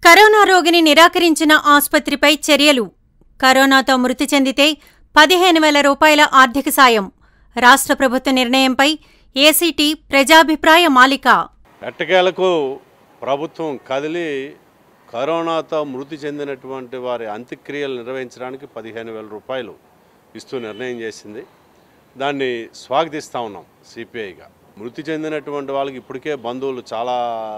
corona రోగిని నిరాకరించిన ఆస్పత్రిపై చర్యలు కరోనాతో మృతి చెందితే పదిహేను వేల రూపాయల ఆర్థిక సాయం రాష్ట్ర ప్రభుత్వ నిర్ణయంపై ఏసీటీ ప్రజాభిప్రాయ మాలిక ఎట్టకేలకు ప్రభుత్వం కదిలి కరోనాతో మృతి చెందినటువంటి వారి అంత్యక్రియలు నిర్వహించడానికి పదిహేను వేల రూపాయలు ఇస్తూ నిర్ణయం చేసింది దాన్ని స్వాగతిస్తూ ఉన్నాం సిపిఐగా మృతి చెందినటువంటి వాళ్ళకి ఇప్పటికే బంధువులు చాలా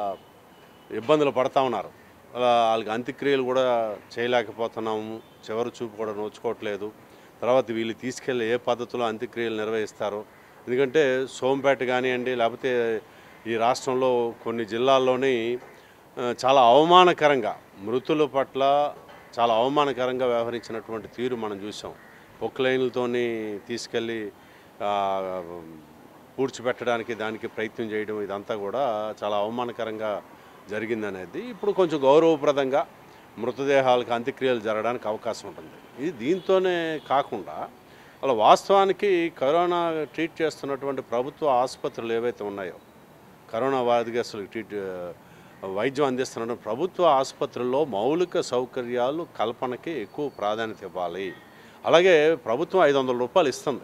ఇబ్బందులు పడతా ఉన్నారు అలా వాళ్ళకి అంత్యక్రియలు కూడా చేయలేకపోతున్నాము చివరి చూపు కూడా నోచుకోవట్లేదు తర్వాత వీళ్ళు తీసుకెళ్ళి ఏ పద్ధతిలో అంత్యక్రియలు నిర్వహిస్తారో ఎందుకంటే సోంపేట కానివ్వండి లేకపోతే ఈ రాష్ట్రంలో కొన్ని జిల్లాల్లోని ఆ, చాలా అవమానకరంగా మృతుల పట్ల చాలా అవమానకరంగా వ్యవహరించినటువంటి తీరు మనం చూసాం పొక్లైన్లతోని తీసుకెళ్ళి ఆ, పూడ్చిపెట్టడానికి దానికి ప్రయత్నం చేయడం ఇదంతా కూడా చాలా అవమానకరంగా జరిగిందనేది ఇప్పుడు కొంచెం గౌరవప్రదంగా మృతదేహాలకు అంత్యక్రియలు జరగడానికి అవకాశం ఉంటుంది ఇది దీంతోనే కాకుండా అలా వాస్తవానికి కరోనా ట్రీట్ చేస్తున్నటువంటి ప్రభుత్వ ఆసుపత్రులు ఏవైతే ఉన్నాయో కరోనా వ్యాధిగ్రస్తులకు ట్రీట్ వైద్యం అందిస్తున్న ప్రభుత్వ ఆసుపత్రుల్లో మౌలిక సౌకర్యాలు కల్పనకి ఎక్కువ ప్రాధాన్యత ఇవ్వాలి అలాగే ప్రభుత్వం ఐదు వందల రూపాయలు ఇస్తుంది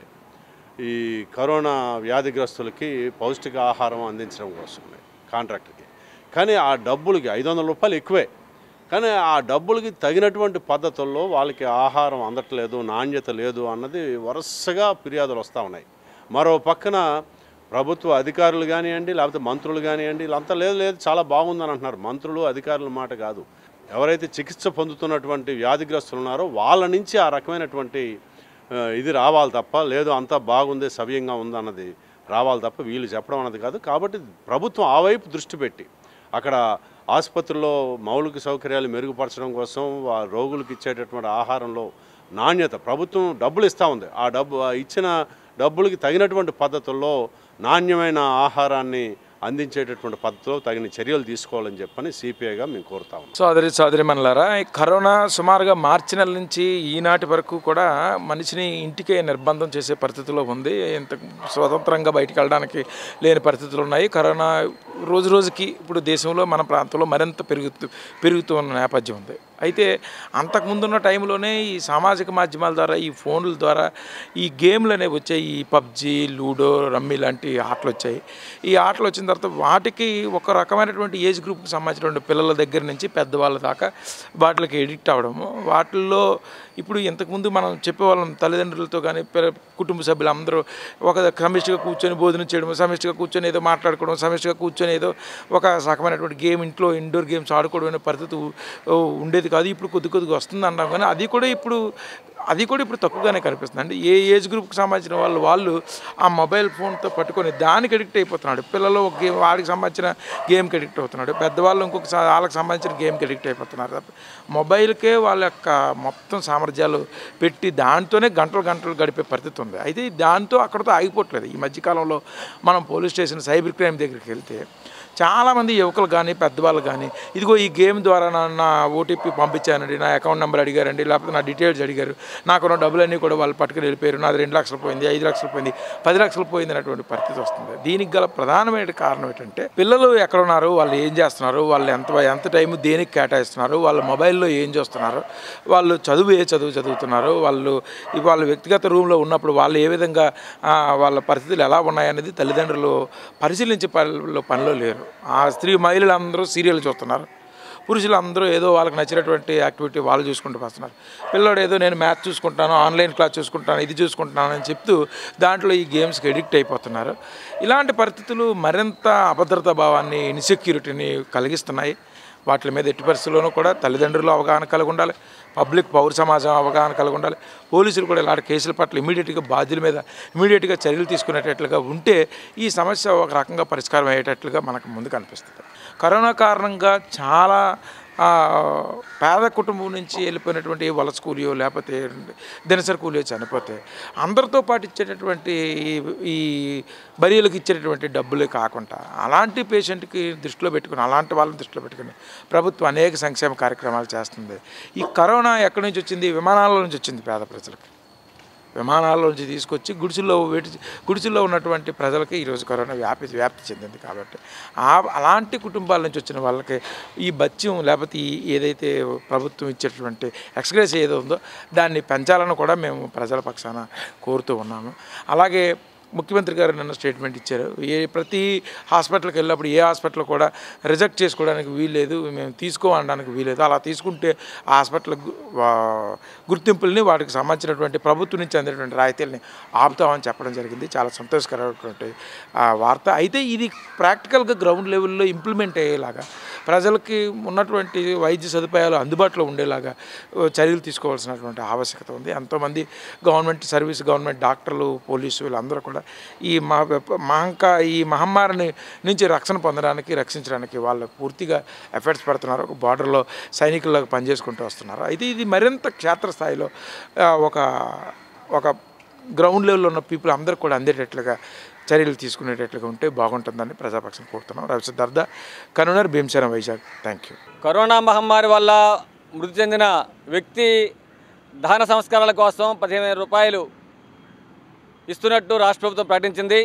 ఈ కరోనా వ్యాధిగ్రస్తులకి పౌష్టిక ఆహారం అందించడం కోసం కాంట్రాక్ట్కి కానీ ఆ డబ్బులకి ఐదు వందల రూపాయలు ఎక్కువే కానీ ఆ డబ్బులకి తగినటువంటి పద్ధతుల్లో వాళ్ళకి ఆహారం అందట్లేదు నాణ్యత లేదు అన్నది వరుసగా ఫిర్యాదులు వస్తూ ఉన్నాయి మరో పక్కన ప్రభుత్వ అధికారులు కానివ్వండి లేకపోతే మంత్రులు కానివ్వండి వీళ్ళంతా లేదు లేదు చాలా బాగుందని అంటున్నారు మంత్రులు అధికారుల మాట కాదు ఎవరైతే చికిత్స పొందుతున్నటువంటి వ్యాధిగ్రస్తులు ఉన్నారో వాళ్ళ నుంచి ఆ రకమైనటువంటి ఆ, ఇది రావాలి తప్ప లేదు అంతా బాగుంది సవ్యంగా ఉందన్నది రావాలి తప్ప వీళ్ళు చెప్పడం అన్నది కాదు కాబట్టి ప్రభుత్వం ఆ వైపు దృష్టి పెట్టి అక్కడ ఆసుపత్రుల్లో మౌలిక సౌకర్యాలు మెరుగుపరచడం కోసం ఆ రోగులకు ఇచ్చేటటువంటి ఆహారంలో నాణ్యత ప్రభుత్వం డబ్బులు ఇస్తూ ఉంది ఆ డబ్బు ఆ ఇచ్చిన డబ్బులకి తగినటువంటి పద్ధతుల్లో నాణ్యమైన ఆహారాన్ని అందించేటటువంటి పద్ధతిలో తగిన చర్యలు తీసుకోవాలని చెప్పని సిపిఐగా మేము కోరుతా ఉన్నాం సోదరి సోదరి మనలారా ఈ కరోనా సుమారుగా మార్చి నెల నుంచి ఈనాటి వరకు కూడా మనిషిని ఇంటికే నిర్బంధం చేసే పరిస్థితిలో ఉంది ఇంత స్వతంత్రంగా బయటికి వెళ్ళడానికి లేని పరిస్థితులు ఉన్నాయి కరోనా రోజు రోజుకి ఇప్పుడు దేశంలో మన ప్రాంతంలో మరింత పెరుగుతూ పెరుగుతూ ఉన్న నేపథ్యం ఉంది అయితే అంతకుముందున్న టైంలోనే ఈ సామాజిక మాధ్యమాల ద్వారా ఈ ఫోన్ల ద్వారా ఈ గేమ్లు అనేవి వచ్చాయి ఈ పబ్జి లూడో రమ్మీ లాంటి ఆటలు వచ్చాయి ఈ ఆటలు వచ్చిన తర్వాత వాటికి ఒక రకమైనటువంటి ఏజ్ గ్రూప్కి సంబంధించినటువంటి పిల్లల దగ్గర నుంచి పెద్దవాళ్ళ దాకా వాటికి ఎడిక్ట్ అవ్వడము వాటిల్లో ఇప్పుడు ఇంతకుముందు మనం చెప్పేవాళ్ళం తల్లిదండ్రులతో కానీ పిల్ల- కుటుంబ సభ్యులు అందరూ ఒక సమిష్టిగా కూర్చొని భోజనం చేయడం సమిష్టిగా కూర్చొని ఏదో మాట్లాడుకోవడం సమిష్టిగా కూర్చొని ఏదో ఒక రకమైనటువంటి గేమ్ ఇంట్లో ఇండోర్ గేమ్స్ ఆడుకోవడం అనే పరిస్థితి ఉ- ఉండేది కాదు ఇప్పుడు కొద్ది కొద్దిగా వస్తుంది అన్నాం కానీ అది కూడా ఇప్పుడు అది కూడా ఇప్పుడు తక్కువగానే కనిపిస్తుంది అంటే ఏ ఏజ్ గ్రూప్కి సంబంధించిన వాళ్ళు వాళ్ళు ఆ మొబైల్ ఫోన్తో పట్టుకొని దానికి అడిక్ట్ అయిపోతున్నాడు పిల్లలు ఒక గేమ్ వాడికి సంబంధించిన గేమ్కి అడిక్ట్ అవుతున్నాడు పెద్దవాళ్ళు ఇంకొక సా- వాళ్ళకి సంబంధించిన గేమ్కి అడిక్ట్ అయిపోతున్నారు తప్ప మొబైల్కే వాళ్ళ యొక్క మొత్తం సామర్థ్యాలు పెట్టి దాంతోనే గంటలు గంటలు గడిపే పరిస్థితి ఉంది అయితే దాంతో అక్కడతో ఆగిపోవట్లేదు ఈ మధ్యకాలంలో మనం పోలీస్ స్టేషన్ సైబర్ క్రైమ్ దగ్గరికి వెళ్తే చాలామంది యువకులు కానీ పెద్దవాళ్ళు కానీ ఇదిగో ఈ గేమ్ ద్వారా నా నా ఓటీపీ పంపించానండి నా అకౌంట్ నెంబర్ అడిగారండి లేకపోతే నా డీటెయిల్స్ అడిగారు నాకున్న డబ్బులన్నీ కూడా వాళ్ళు పట్టుకుని వెళ్ళిపోయారు నాది రెండు లక్షలు పోయింది ఐదు లక్షలు పోయింది పది లక్షలు పోయింది అనేటువంటి పరిస్థితి వస్తుంది దీనికి గల ప్రధానమైన కారణం ఏంటంటే పిల్లలు ఎక్కడ ఉన్నారు వాళ్ళు ఏం చేస్తున్నారు వాళ్ళు ఎంత ఎంత టైం దేనికి కేటాయిస్తున్నారు వాళ్ళ మొబైల్లో ఏం చేస్తున్నారు వాళ్ళు చదువు ఏ చదువు చదువుతున్నారు వాళ్ళు ఈ వాళ్ళ వ్యక్తిగత రూమ్లో ఉన్నప్పుడు వాళ్ళు ఏ విధంగా ఆ, వాళ్ళ పరిస్థితులు ఎలా ఉన్నాయనేది తల్లిదండ్రులు పరిశీలించే పనిలో పనిలో లేరు ఆ స్త్రీ మహిళలు అందరూ సీరియల్ చూస్తున్నారు పురుషులు అందరూ ఏదో వాళ్ళకి నచ్చినటువంటి యాక్టివిటీ వాళ్ళు చూసుకుంటూ వస్తున్నారు పిల్లోడు ఏదో నేను మ్యాథ్ చూసుకుంటాను ఆన్లైన్ క్లాస్ చూసుకుంటాను ఇది చూసుకుంటున్నాను అని చెప్తూ దాంట్లో ఈ గేమ్స్కి ఎడిక్ట్ అయిపోతున్నారు ఇలాంటి పరిస్థితులు మరింత అభద్రతా భావాన్ని ఇన్సెక్యూరిటీని కలిగిస్తున్నాయి వాటి మీద ఎట్టి పరిస్థితుల్లోనూ కూడా తల్లిదండ్రులు అవగాహన కలిగి ఉండాలి పబ్లిక్ పౌర సమాజం అవగాహన కలిగి ఉండాలి పోలీసులు కూడా ఇలాంటి కేసుల పట్ల ఇమీడియట్గా బాధ్యుల మీద ఇమీడియట్గా చర్యలు తీసుకునేటట్లుగా ఉంటే ఈ సమస్య ఒక రకంగా పరిష్కారం అయ్యేటట్లుగా మనకు ముందు కనిపిస్తుంది కరోనా కారణంగా చాలా ఆ, పేద కుటుంబం నుంచి వెళ్ళిపోయినటువంటి వలస కూలియో లేకపోతే దినసరి కూలియో చనిపోతే అందరితో పాటు ఇచ్చేటటువంటి ఈ- ఈ బరీలకు ఇచ్చేటటువంటి డబ్బులే కాకుండా అలాంటి పేషెంట్కి దృష్టిలో పెట్టుకుని అలాంటి వాళ్ళని దృష్టిలో పెట్టుకుని ప్రభుత్వం అనేక సంక్షేమ కార్యక్రమాలు చేస్తుంది ఈ కరోనా ఎక్కడి నుంచి వచ్చింది విమానాల నుంచి వచ్చింది పేద ప్రజలకి విమానాల నుంచి తీసుకొచ్చి గుడిసెల్లో వేటి గుడిసెల్లో ఉన్నటువంటి ప్రజలకి ఈరోజు కరోనా వ్యాపి వ్యాప్తి చెందింది కాబట్టి ఆ అలాంటి కుటుంబాల నుంచి వచ్చిన వాళ్ళకి ఈ బత్యం లేకపోతే ఈ ఏదైతే ప్రభుత్వం ఇచ్చేటటువంటి ఎక్స్గ్రేస్ ఏదో ఉందో దాన్ని పెంచాలని కూడా మేము ప్రజల పక్షాన కోరుతూ ఉన్నాము అలాగే ముఖ్యమంత్రి గారు నిన్న స్టేట్మెంట్ ఇచ్చారు ఏ ప్రతి హాస్పిటల్కి వెళ్ళినప్పుడు ఏ హాస్పిటల్ కూడా రిజెక్ట్ చేసుకోవడానికి వీల్లేదు మేము తీసుకోవడానికి వీలేదు అలా తీసుకుంటే ఆ హాస్పిటల్ గు- వా- గుర్తింపుల్ని వాటికి సంబంధించినటువంటి ప్రభుత్వం నుంచి అందేటువంటి రాయితీలని ఆపుతామని చెప్పడం జరిగింది చాలా సంతోషకరమైనటువంటి ఆ వార్త అయితే ఇది ప్రాక్టికల్గా గ్రౌండ్ లెవెల్లో ఇంప్లిమెంట్ అయ్యేలాగా ప్రజలకి ఉన్నటువంటి వైద్య సదుపాయాలు అందుబాటులో ఉండేలాగా ఆ, చర్యలు తీసుకోవాల్సినటువంటి ఆవశ్యకత ఉంది ఎంతోమంది గవర్నమెంట్ సర్వీస్ గవర్నమెంట్ డాక్టర్లు పోలీసు వీళ్ళందరూ కూడా ఈ మహా మహంకా ఈ మహమ్మారిని నుంచి రక్షణ పొందడానికి రక్షించడానికి వాళ్ళు పూర్తిగా ఎఫర్ట్స్ పెడుతున్నారు ఒక బార్డర్లో సైనికుల్లాగా పనిచేసుకుంటూ వస్తున్నారు అయితే ఇది మరింత క్షేత్రస్థాయిలో ఆ, ఒక ఒక గ్రౌండ్ లెవెల్లో ఉన్న పీపుల్ అందరూ కూడా అందేటట్లుగా చర్యలు తీసుకునేటట్లుగా ఉంటే బాగుంటుందని ప్రజాపక్షం కోరుతున్నాం Ravi Siddhartha convener Bhimasena Vizag thank you corona మహమ్మారి వల్ల మృతి చెందిన వ్యక్తి దహన సంస్కారాల కోసం పదిహేను వేల రూపాయలు ఇస్తున్నట్టు రాష్ట్ర ప్రభుత్వం ప్రకటించింది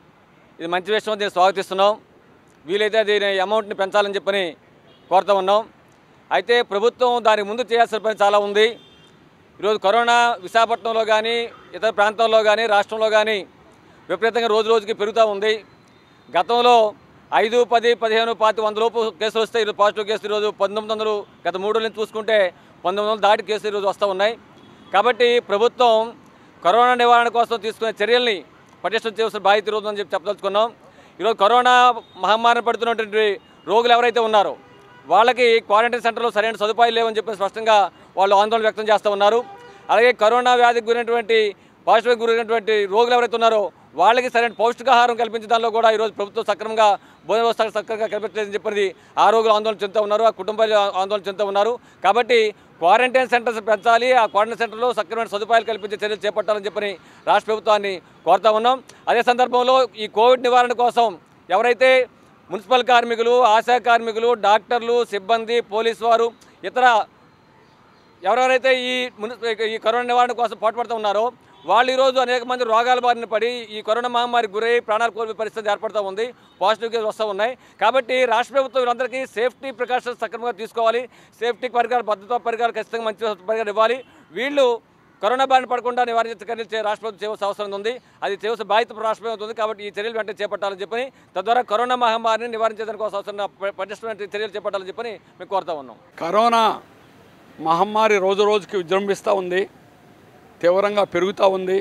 ఇది మంచి విషయం దీన్ని స్వాగతిస్తున్నాం వీలైతే దీని అమౌంట్ని పెంచాలని చెప్పని కోరుతూ ఉన్నాం అయితే ప్రభుత్వం దానికి ముందు చేయాల్సిన పని చాలా ఉంది ఈరోజు కరోనా విశాఖపట్నంలో కానీ ఇతర ప్రాంతాల్లో కానీ రాష్ట్రంలో కానీ విపరీతంగా రోజు రోజుకి పెరుగుతూ ఉంది గతంలో ఐదు పది పదిహేను పాతి వంద లోపు కేసులు వస్తే ఈరోజు పాజిటివ్ కేసులు ఈరోజు పంతొమ్మిది వందలు గత మూడు నుంచి చూసుకుంటే పంతొమ్మిది వందలు దాటి కేసులు ఈరోజు వస్తూ ఉన్నాయి కాబట్టి ప్రభుత్వం కరోనా నివారణ కోసం తీసుకునే చర్యల్ని పటిష్టం చేయాల్సిన బాధ్యత ఈరోజు అని చెప్పి చెప్పదలుచుకున్నాం ఈరోజు కరోనా మహమ్మారిని పడుతున్నటువంటి రోగులు ఎవరైతే ఉన్నారో వాళ్ళకి క్వారంటైన్ సెంటర్లో సరైన సదుపాయాలు లేవని చెప్పి స్పష్టంగా వాళ్ళు ఆందోళన వ్యక్తం చేస్తూ ఉన్నారు అలాగే కరోనా వ్యాధికి గురైనటువంటి పాజిటివ్ గురైనటువంటి రోగులు ఎవరైతే ఉన్నారో వాళ్ళకి సరైన పౌష్టికాహారం కల్పించే దానిలో కూడా ఈరోజు ప్రభుత్వం సక్రమంగా భోజన వ్యవస్థ సక్రమంగా కల్పించలేదని చెప్పి ఆ రోగులు ఆందోళన చెందుతూ ఉన్నారు ఆ కుటుంబాలు ఆందోళన చెందుతూ ఉన్నారు కాబట్టి క్వారంటైన్ సెంటర్స్ పెంచాలి ఆ క్వారంటైన్ సెంటర్లో సక్రమైన సదుపాయాలు కల్పించే చర్యలు చేపట్టాలని చెప్పని రాష్ట్ర ప్రభుత్వాన్ని కోరుతా ఉన్నాం అదే సందర్భంలో ఈ కోవిడ్ నివారణ కోసం ఎవరైతే మున్సిపల్ కార్మికులు ఆశా కార్మికులు డాక్టర్లు సిబ్బంది పోలీసు వారు ఇతర ఎవరెవరైతే ఈ ముని ఈ కరోనా నివారణ కోసం పాటుపడుతూ ఉన్నారో వాళ్ళు ఈరోజు అనేక మంది రోగాల బారిన పడి ఈ కరోనా మహమ్మారికి గురై ప్రాణాలు కోల్పోయే పరిస్థితి ఏర్పడుతూ ఉంది పాజిటివ్ కేసు వస్తూ ఉన్నాయి కాబట్టి రాష్ట్ర ప్రభుత్వం వీళ్ళందరికీ సేఫ్టీ ప్రికాషన్స్ సక్రమంగా తీసుకోవాలి సేఫ్టీ పరికరాలు భద్రతా పరికరాలు ఖచ్చితంగా మంచి పరికరాలు ఇవ్వాలి వీళ్ళు కరోనా బారిన పడకుండా నివారించే చర్యలు చే- రాష్ట్ర ప్రభుత్వం చేయవలసిన అవసరం ఉంది అది చేయవలసిన బాధ్యత రాష్ట్ర ప్రభుత్వం ఉంది కాబట్టి ఈ చర్యలు వెంటనే చేపట్టాలని చెప్పని తద్వారా కరోనా మహమ్మారిని నివారించేదానికి కోసం అవసరం పటిష్టమైన చర్యలు చేపట్టాలని చెప్పని మేము కోరుతా ఉన్నాం కరోనా మహమ్మారి రోజు రోజుకి విజృంభిస్తూ ఉంది తీవ్రంగా పెరుగుతూ ఉంది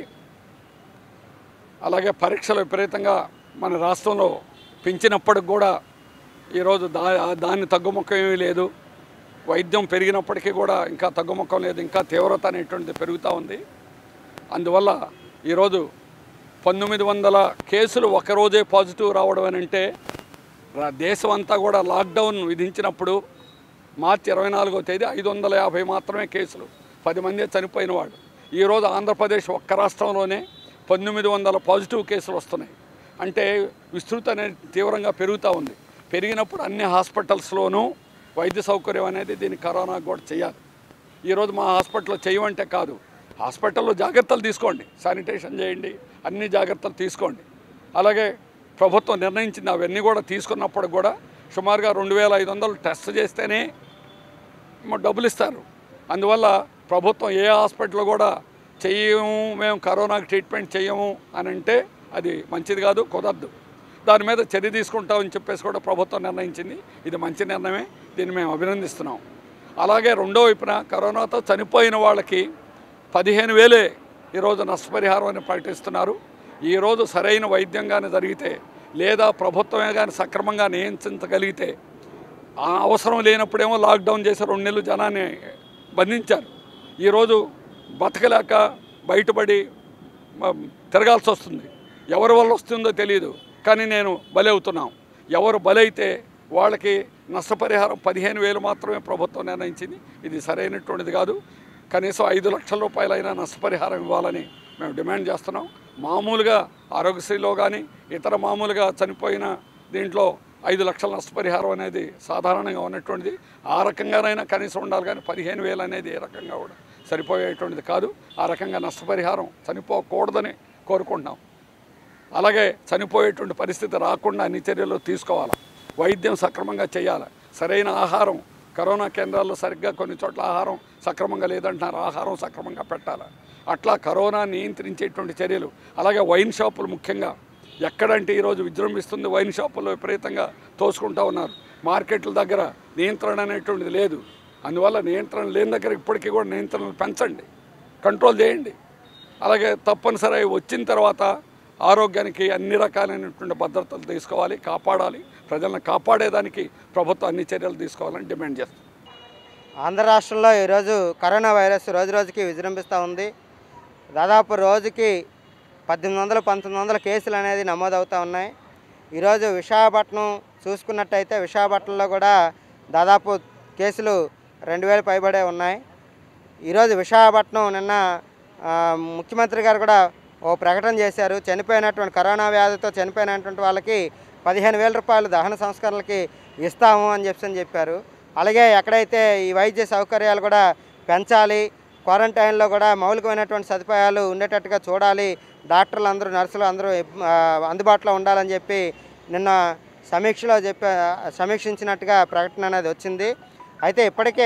అలాగే పరీక్షలు విపరీతంగా మన రాష్ట్రంలో పెంచినప్పటికి కూడా ఈరోజు దా దాన్ని తగ్గుముఖం ఏమీ లేదు వైద్యం పెరిగినప్పటికీ కూడా ఇంకా తగ్గుముఖం లేదు ఇంకా తీవ్రత అనేటువంటిది పెరుగుతూ ఉంది అందువల్ల ఈరోజు పంతొమ్మిది వందల కేసులు ఒకరోజే పాజిటివ్ రావడం అని అంటే రా- దేశం అంతా కూడా లాక్డౌన్ విధించినప్పుడు మార్చి ఇరవై నాలుగో తేదీ ఐదు వందల యాభై మాత్రమే కేసులు పది మంది చనిపోయిన వాళ్ళు ఈరోజు ఆంధ్రప్రదేశ్ ఒక్క రాష్ట్రంలోనే పంతొమ్మిది వందల పాజిటివ్ కేసులు వస్తున్నాయి అంటే విస్తృత అనేది తీవ్రంగా పెరుగుతూ ఉంది పెరిగినప్పుడు అన్ని హాస్పిటల్స్లోనూ వైద్య సౌకర్యం అనేది దీన్ని కరోనా కూడా చేయాలి ఈరోజు మా హాస్పిటల్లో చేయమంటే కాదు హాస్పిటల్లో జాగ్రత్తలు తీసుకోండి శానిటేషన్ చేయండి అన్ని జాగ్రత్తలు తీసుకోండి అలాగే ప్రభుత్వం నిర్ణయించింది అవన్నీ కూడా తీసుకున్నప్పుడు కూడా సుమారుగా రెండు వేల ఐదు వందలు టెస్ట్ చేస్తేనే మ- డబ్బులు ఇస్తారు అందువల్ల ప్రభుత్వం ఏ హాస్పిటల్ కూడా చెయ్యము మేము కరోనాకి ట్రీట్మెంట్ చెయ్యము అని అంటే అది మంచిది కాదు కుదరదు దాని మీద చర్య తీసుకుంటామని చెప్పేసి కూడా ప్రభుత్వం నిర్ణయించింది ఇది మంచి నిర్ణయమే దీన్ని మేము అభినందిస్తున్నాం అలాగే రెండో వైపున కరోనాతో చనిపోయిన వాళ్ళకి పదిహేను వేలే ఈరోజు నష్టపరిహారం అని ప్రకటిస్తున్నారు ఈరోజు సరైన వైద్యం కానీ జరిగితే లేదా ప్రభుత్వమే కానీ సక్రమంగా నియంత్రించగలిగితే ఆ అవసరం లేనప్పుడేమో లాక్డౌన్ చేసి రెండు నెలలు జనాన్ని బంధించారు ఈరోజు బతకలేక బయటపడి మ- తిరగాల్సి వస్తుంది ఎవరి వల్ల వస్తుందో తెలియదు కానీ నేను బలవుతున్నాం ఎవరు బలైతే వాళ్ళకి నష్టపరిహారం పదిహేను వేలు మాత్రమే ప్రభుత్వం నిర్ణయించింది ఇది సరైనటువంటిది కాదు కనీసం ఐదు లక్షల రూపాయలైనా నష్టపరిహారం ఇవ్వాలని మేము డిమాండ్ చేస్తున్నాం మామూలుగా ఆరోగ్యశ్రీలో కానీ ఇతర మామూలుగా చనిపోయిన దీంట్లో ఐదు లక్షల నష్టపరిహారం అనేది సాధారణంగా ఉన్నటువంటిది ఆ రకంగానైనా కనీసం ఉండాలి కానీ పదిహేను వేలు అనేది ఏ రకంగా కూడా సరిపోయేటువంటిది కాదు ఆ రకంగా నష్టపరిహారం చనిపోకూడదని కోరుకుంటున్నాం అలాగే చనిపోయేటువంటి పరిస్థితి రాకుండా అన్ని చర్యలు తీసుకోవాలి వైద్యం సక్రమంగా చేయాలి సరైన ఆహారం కరోనా కేంద్రాల్లో సరిగ్గా కొన్ని చోట్ల ఆహారం సక్రమంగా లేదంటున్నారు ఆహారం సక్రమంగా పెట్టాలి అట్లా కరోనా నియంత్రించేటువంటి చర్యలు అలాగే వైన్ షాపులు ముఖ్యంగా ఎక్కడంటే ఈరోజు విజృంభిస్తుంది వైన్ షాపుల్లో విపరీతంగా తోసుకుంటూ ఉన్నారు మార్కెట్ల దగ్గర నియంత్రణ అనేటువంటిది లేదు అందువల్ల నియంత్రణ లేని దగ్గర ఇప్పటికీ కూడా నియంత్రణలు పెంచండి కంట్రోల్ చేయండి అలాగే తప్పనిసరి అయి వచ్చిన తర్వాత ఆరోగ్యానికి అన్ని రకాలైనటువంటి భద్రతలు తీసుకోవాలి కాపాడాలి ప్రజలను కాపాడేదానికి ప్రభుత్వం అన్ని చర్యలు తీసుకోవాలని డిమాండ్ చేస్తాం ఆంధ్ర రాష్ట్రంలో ఈరోజు కరోనా వైరస్ రోజు రోజుకి విజృంభిస్తూ ఉంది దాదాపు రోజుకి పద్దెనిమిది వందలు పంతొమ్మిది వందల కేసులు అనేది నమోదవుతూ ఉన్నాయి ఈరోజు విశాఖపట్నం చూసుకున్నట్టయితే విశాఖపట్నంలో కూడా దాదాపు కేసులు రెండు వేలు పైబడే ఉన్నాయి ఈరోజు విశాఖపట్నం నిన్న ఆ, ముఖ్యమంత్రి గారు కూడా ఓ ప్రకటన చేశారు చనిపోయినటువంటి కరోనా వ్యాధితో చనిపోయినటువంటి వాళ్ళకి పదిహేను వేల రూపాయలు దహన సంస్కరణలకి ఇస్తాము అని చెప్పి అని చెప్పారు అలాగే ఎక్కడైతే ఈ వైద్య సౌకర్యాలు కూడా పెంచాలి క్వారంటైన్లో కూడా మౌలికమైనటువంటి సదుపాయాలు ఉండేటట్టుగా చూడాలి డాక్టర్లు అందరూ నర్సులు అందరూ ఆ, అందుబాటులో ఉండాలని చెప్పి నిన్న సమీక్షలో చెప్పే సమీక్షించినట్టుగా ప్రకటన అనేది వచ్చింది అయితే ఇప్పటికే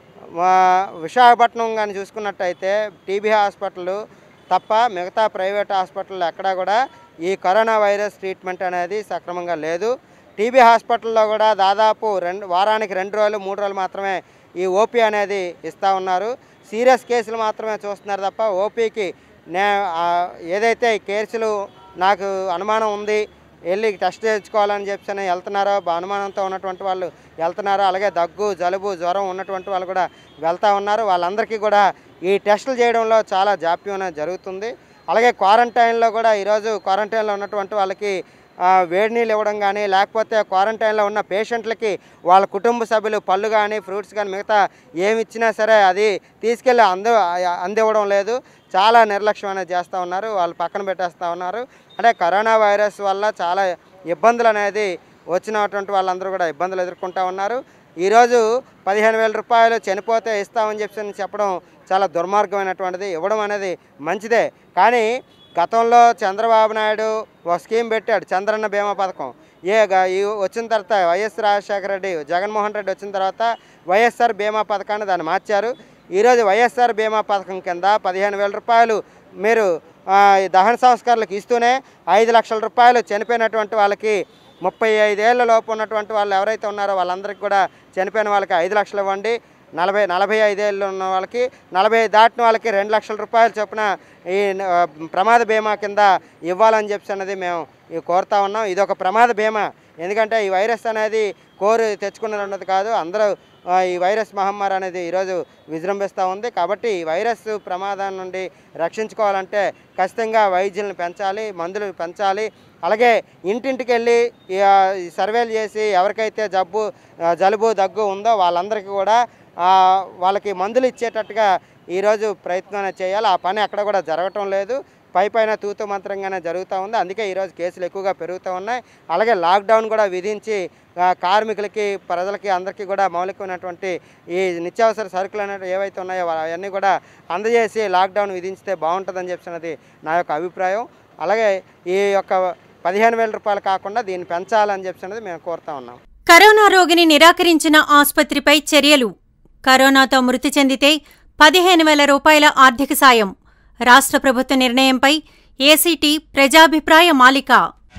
మా విశాఖపట్నం కానీ చూసుకున్నట్టయితే టీబీ హాస్పిటల్ తప్ప మిగతా ప్రైవేట్ హాస్పిటల్ ఎక్కడా కూడా ఈ కరోనా వైరస్ ట్రీట్మెంట్ అనేది సక్రమంగా లేదు టీబీ హాస్పిటల్లో కూడా దాదాపు రెండు వారానికి రెండు రోజులు మూడు రోజులు మాత్రమే ఈ ఓపీ అనేది ఇస్తూ ఉన్నారు సీరియస్ కేసులు మాత్రమే చూస్తున్నారు తప్ప ఓపీకి నే ఆ, ఏదైతే ఈ కేసులు నాకు అనుమానం ఉంది వెళ్ళి టెస్ట్ చేయించుకోవాలని చెప్పి వెళ్తున్నారో బా- అనుమానంతో ఉన్నటువంటి వాళ్ళు వెళ్తున్నారో అలాగే దగ్గు జలుబు జ్వరం ఉన్నటువంటి వాళ్ళు కూడా వెళ్తూ ఉన్నారు వాళ్ళందరికీ కూడా ఈ టెస్టులు చేయడంలో చాలా జాప్యం అనేది జరుగుతుంది అలాగే క్వారంటైన్లో కూడా ఈరోజు క్వారంటైన్లో ఉన్నటువంటి వాళ్ళకి ఆ, వేడి నీళ్ళు ఇవ్వడం కానీ లేకపోతే క్వారంటైన్లో ఉన్న పేషెంట్లకి వాళ్ళ కుటుంబ సభ్యులు పళ్ళు కానీ ఫ్రూట్స్ కానీ మిగతా ఏమి ఇచ్చినా సరే అది తీసుకెళ్ళి అందు అందివ్వడం లేదు చాలా నిర్లక్ష్యం అనేది చేస్తూ ఉన్నారు వాళ్ళు పక్కన పెట్టేస్తూ ఉన్నారు అంటే కరోనా వైరస్ వల్ల చాలా ఇబ్బందులు అనేది వచ్చినటువంటి వాళ్ళందరూ కూడా ఇబ్బందులు ఎదుర్కొంటూ ఉన్నారు ఈరోజు పదిహేను వేల రూపాయలు చనిపోతే ఇస్తామని చెప్పి చెప్పడం చాలా దుర్మార్గమైనటువంటిది ఇవ్వడం అనేది మంచిదే కానీ గతంలో చంద్రబాబు నాయుడు ఒక స్కీమ్ పెట్టాడు చంద్రన్న బీమా పథకం ఏ గ- ఈ వచ్చిన తర్వాత వైఎస్ రాజశేఖర రెడ్డి జగన్మోహన్ రెడ్డి వచ్చిన తర్వాత వైఎస్ఆర్ బీమా పథకాన్ని దాన్ని మార్చారు ఈరోజు వైఎస్ఆర్ బీమా పథకం కింద పదిహేను వేల రూపాయలు మీరు ఆ, ఈ దహన సంస్కరణలకు ఇస్తూనే ఐదు లక్షల రూపాయలు చనిపోయినటువంటి వాళ్ళకి ముప్పై ఐదేళ్ల లోపు ఉన్నటువంటి వాళ్ళు ఎవరైతే ఉన్నారో వాళ్ళందరికీ కూడా చనిపోయిన వాళ్ళకి ఐదు లక్షలు ఇవ్వండి నలభై నలభై ఐదేళ్ళు ఉన్న వాళ్ళకి నలభై దాటిన వాళ్ళకి రెండు లక్షల రూపాయలు చొప్పున ఈ ఆ, ప్రమాద బీమా కింద ఇవ్వాలని చెప్పి అన్నది మేము ఈ కోరుతా ఉన్నాం ఇది ఒక ప్రమాద బీమా ఎందుకంటే ఈ వైరస్ అనేది కోరి తెచ్చుకున్నది ఉన్నది కాదు అందరూ ఆ, ఈ వైరస్ మహమ్మారి అనేది ఈరోజు విజృంభిస్తూ ఉంది కాబట్టి ఈ వైరస్ ప్రమాదం నుండి రక్షించుకోవాలంటే ఖచ్చితంగా వైద్యులను పెంచాలి మందులు పెంచాలి అలాగే ఇంటింటికి వెళ్ళి ఈ, ఆ, ఈ సర్వేలు చేసి ఎవరికైతే జబ్బు ఆ, జలుబు దగ్గు ఉందో వాళ్ళందరికీ కూడా ఆ, వాళ్ళకి మందులు ఇచ్చేటట్టుగా ఈరోజు ప్రయత్నం అనేది చేయాలి ఆ పని ఎక్కడ కూడా జరగటం లేదు పై పైన తూతు మంత్రంగానే జరుగుతూ ఉంది అందుకే ఈరోజు కేసులు ఎక్కువగా పెరుగుతూ ఉన్నాయి అలాగే లాక్డౌన్ కూడా విధించి ఆ, కార్మికులకి ప్రజలకి అందరికీ కూడా మౌలికమైనటువంటి ఈ నిత్యావసర సరుకులు అనేవి ఏవైతే ఉన్నాయో వా- అవన్నీ కూడా అందజేసి లాక్డౌన్ విధించితే బాగుంటుందని చెప్పినది నా యొక్క అభిప్రాయం అలాగే ఈ యొక్క పదిహేను వేల రూపాయలు కాకుండా దీన్ని పెంచాలని చెప్పినది మేము కోరుతా ఉన్నాం కరోనా రోగిని నిరాకరించిన ఆస్పత్రిపై చర్యలు కరోనాతో మృతి చెందితే పదిహేను వేల రూపాయల ఆర్థిక సాయం రాష్ట్ర ప్రభుత్వ నిర్ణయంపై ఏసీటీ ప్రజాభిప్రాయ మాలిక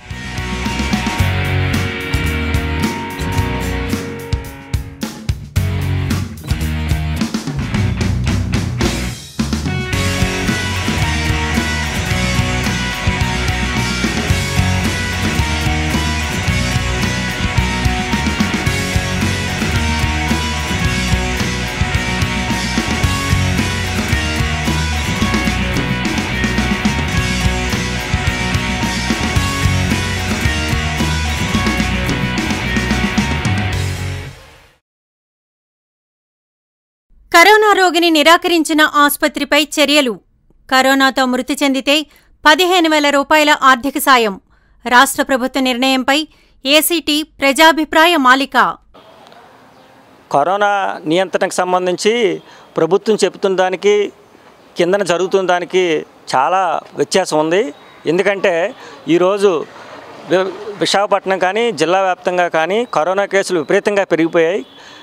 కరోనా రోగిని నిరాకరించిన ఆస్పత్రిపై చర్యలు కరోనాతో మృతి చెందితే పదిహేను వేల రూపాయల ఆర్థిక సాయం రాష్ట్ర ప్రభుత్వ నిర్ణయంపై ఏసీటీ ప్రజాభిప్రాయ మాలిక కరోనా నియంత్రణకు సంబంధించి ప్రభుత్వం చెబుతున్న దానికి కిందన జరుగుతున్న దానికి చాలా వ్యత్యాసం ఉంది ఎందుకంటే ఈరోజు వి- విశాఖపట్నం కానీ జిల్లా వ్యాప్తంగా కానీ కరోనా కేసులు విపరీతంగా పెరిగిపోయాయి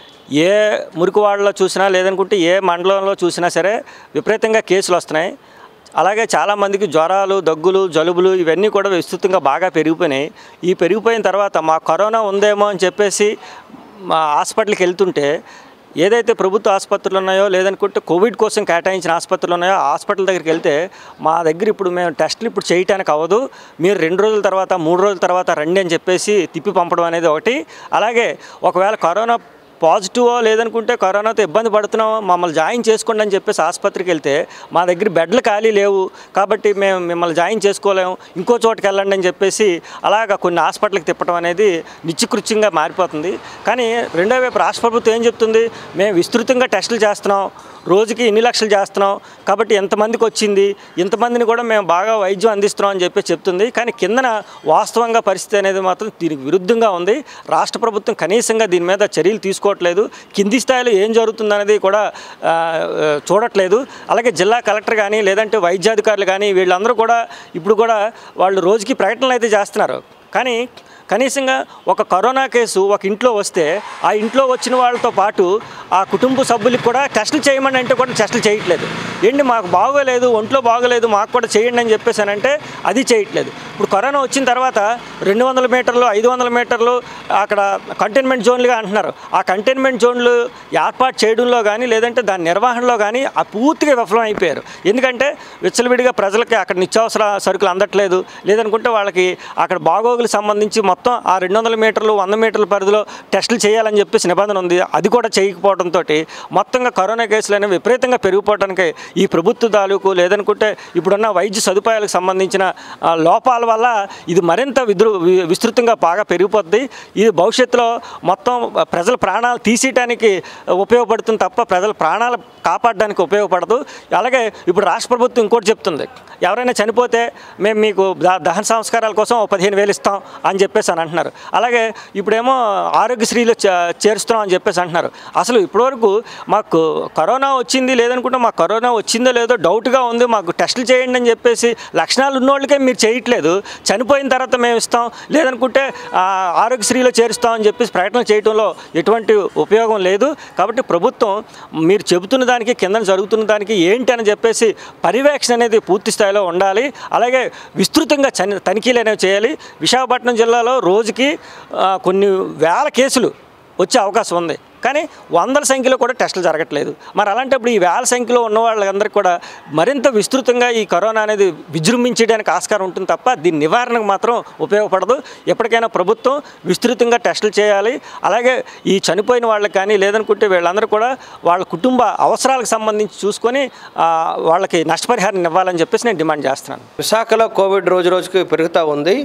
ఏ మురికివాడలో చూసినా లేదనుకుంటే ఏ మండలంలో చూసినా సరే విపరీతంగా కేసులు వస్తున్నాయి అలాగే చాలామందికి జ్వరాలు దగ్గులు జలుబులు ఇవన్నీ కూడా విస్తృతంగా బాగా పెరిగిపోయినాయి ఈ పెరిగిపోయిన తర్వాత మా కరోనా ఉందేమో అని చెప్పేసి మా హాస్పిటల్కి వెళ్తుంటే ఏదైతే ప్రభుత్వ ఆసుపత్రులు ఉన్నాయో లేదనుకుంటే కోవిడ్ కోసం కేటాయించిన ఆసుపత్రులు ఉన్నాయో ఆ హాస్పిటల్ దగ్గరికి వెళ్తే మా దగ్గర ఇప్పుడు మేము టెస్టులు ఇప్పుడు చేయటానికి అవ్వదు మీరు రెండు రోజుల తర్వాత మూడు రోజుల తర్వాత రండి అని చెప్పేసి తిప్పి పంపడం అనేది ఒకటి అలాగే ఒకవేళ కరోనా పాజిటివ్ లేదనుకుంటే కరోనాతో ఇబ్బంది పడుతున్నాం మమ్మల్ని జాయిన్ చేసుకోండి అని చెప్పేసి ఆసుపత్రికి వెళ్తే మా దగ్గర బెడ్లు ఖాళీ లేవు కాబట్టి మేము మిమ్మల్ని జాయిన్ చేసుకోలేము ఇంకో చోటుకి వెళ్ళండి అని చెప్పేసి అలాగ కొన్ని హాస్పిటల్కి తిప్పడం అనేది నిత్యకృత్యంగా మారిపోతుంది కానీ రెండో వైపు రాష్ట్ర ప్రభుత్వం ఏం చెప్తుంది మేము విస్తృతంగా టెస్టులు చేస్తున్నాం రోజుకి ఇన్ని లక్షలు చేస్తున్నాం కాబట్టి ఎంతమందికి వచ్చింది ఇంతమందిని కూడా మేము బాగా వైద్యం అందిస్తున్నాం అని చెప్పి చెప్తుంది కానీ కిందన వాస్తవంగా పరిస్థితి అనేది మాత్రం దీనికి విరుద్ధంగా ఉంది రాష్ట్ర ప్రభుత్వం కనీసంగా దీని మీద చర్యలు తీసుకోవట్లేదు కింది స్థాయిలో ఏం జరుగుతుందనేది కూడా ఆ, ఆ, చూడట్లేదు అలాగే జిల్లా కలెక్టర్ కానీ లేదంటే వైద్యాధికారులు కానీ వీళ్ళందరూ కూడా ఇప్పుడు కూడా వాళ్ళు రోజుకి ప్రకటనలు అయితే చేస్తున్నారు కానీ కనీసంగా ఒక కరోనా కేసు ఒక ఇంట్లో వస్తే ఆ ఇంట్లో వచ్చిన వాళ్ళతో పాటు ఆ కుటుంబ సభ్యులకు కూడా టెస్టులు చేయమని అంటే కూడా టెస్టులు చేయట్లేదు ఏంటి మాకు బాగోలేదు ఒంట్లో బాగోలేదు మాకు కూడా చేయండి అని చెప్పేసానంటే అది చేయట్లేదు ఇప్పుడు కరోనా వచ్చిన తర్వాత రెండు వందల మీటర్లు ఐదు వందల మీటర్లు అక్కడ కంటైన్మెంట్ జోన్లుగా అంటున్నారు ఆ కంటైన్మెంట్ జోన్లు ఏర్పాటు చేయడంలో కానీ లేదంటే దాని నిర్వహణలో కానీ ఆ పూర్తిగా విఫలం అయిపోయారు ఎందుకంటే విచ్చలవిడిగా ప్రజలకి అక్కడ నిత్యావసర సరుకులు అందట్లేదు లేదనుకుంటే వాళ్ళకి అక్కడ బాగోగులకు సంబంధించి మొత్తం ఆ రెండు వందల మీటర్లు వంద మీటర్ల పరిధిలో టెస్టులు చేయాలని చెప్పేసి నిబంధన ఉంది అది కూడా చేయకపోవడంతో మొత్తంగా కరోనా కేసులు అనేవి విపరీతంగా పెరిగిపోవడానికి ఈ ప్రభుత్వ తాలూకు లేదనుకుంటే ఇప్పుడున్న వైద్య సదుపాయాలకు సంబంధించిన ఆ, లోపాల వల్ల ఇది మరింత విదృ వి- విస్తృతంగా బాగా పెరిగిపోద్ది ఇది భవిష్యత్తులో మొత్తం ప్రజల ప్రాణాలు తీసేయడానికి ఉపయోగపడుతుంది తప్ప ప్రజల ప్రాణాలు కాపాడడానికి ఉపయోగపడదు అలాగే ఇప్పుడు రాష్ట్ర ప్రభుత్వం ఇంకోటి చెప్తుంది ఎవరైనా చనిపోతే మేము మీకు ద- దహన సంస్కారాల కోసం ఓ పదిహేను వేలు ఇస్తాం అని చెప్పేసి అని అంటున్నారు అలాగే ఇప్పుడేమో ఆరోగ్యశ్రీలో చే- చేరుస్తున్నాం అని చెప్పేసి అంటున్నారు అసలు ఇప్పటివరకు మాకు కరోనా వచ్చింది లేదనుకుంటే మాకు కరోనా వచ్చిందో లేదో డౌట్గా ఉంది మాకు టెస్టులు చేయండి అని చెప్పేసి లక్షణాలు ఉన్నోళ్ళకే మీరు చేయట్లేదు చనిపోయిన తర్వాత మేము ఇస్తాం లేదనుకుంటే ఆ, ఆరోగ్యశ్రీలో చేరుస్తాం అని చెప్పేసి ప్రకటన చేయడంలో ఎటువంటి ఉపయోగం లేదు కాబట్టి ప్రభుత్వం మీరు చెబుతున్న దానికి కింద జరుగుతున్న దానికి ఏంటి అని చెప్పేసి పర్యవేక్షణ అనేది పూర్తి స్థాయిలో ఉండాలి అలాగే విస్తృతంగా చని- తనిఖీలు అనేవి చేయాలి విశాఖపట్నం జిల్లాలో రోజుకి ఆ, కొన్ని వేల కేసులు వచ్చే అవకాశం ఉంది కానీ వందల సంఖ్యలో కూడా టెస్టులు జరగట్లేదు మరి అలాంటప్పుడు ఈ వేల సంఖ్యలో ఉన్న వాళ్ళందరికీ కూడా మరింత విస్తృతంగా ఈ కరోనా అనేది విజృంభించడానికి ఆస్కారం ఉంటుంది తప్ప దీని నివారణకు మాత్రం ఉపయోగపడదు ఎప్పటికైనా ప్రభుత్వం విస్తృతంగా టెస్టులు చేయాలి అలాగే ఈ చనిపోయిన వాళ్ళకి కానీ లేదనుకుంటే వీళ్ళందరూ కూడా వాళ్ళ కుటుంబ అవసరాలకు సంబంధించి చూసుకొని ఆ, వాళ్ళకి నష్టపరిహారం ఇవ్వాలని చెప్పేసి నేను డిమాండ్ చేస్తున్నాను విశాఖలో కోవిడ్ రోజు రోజుకి పెరుగుతూ ఉంది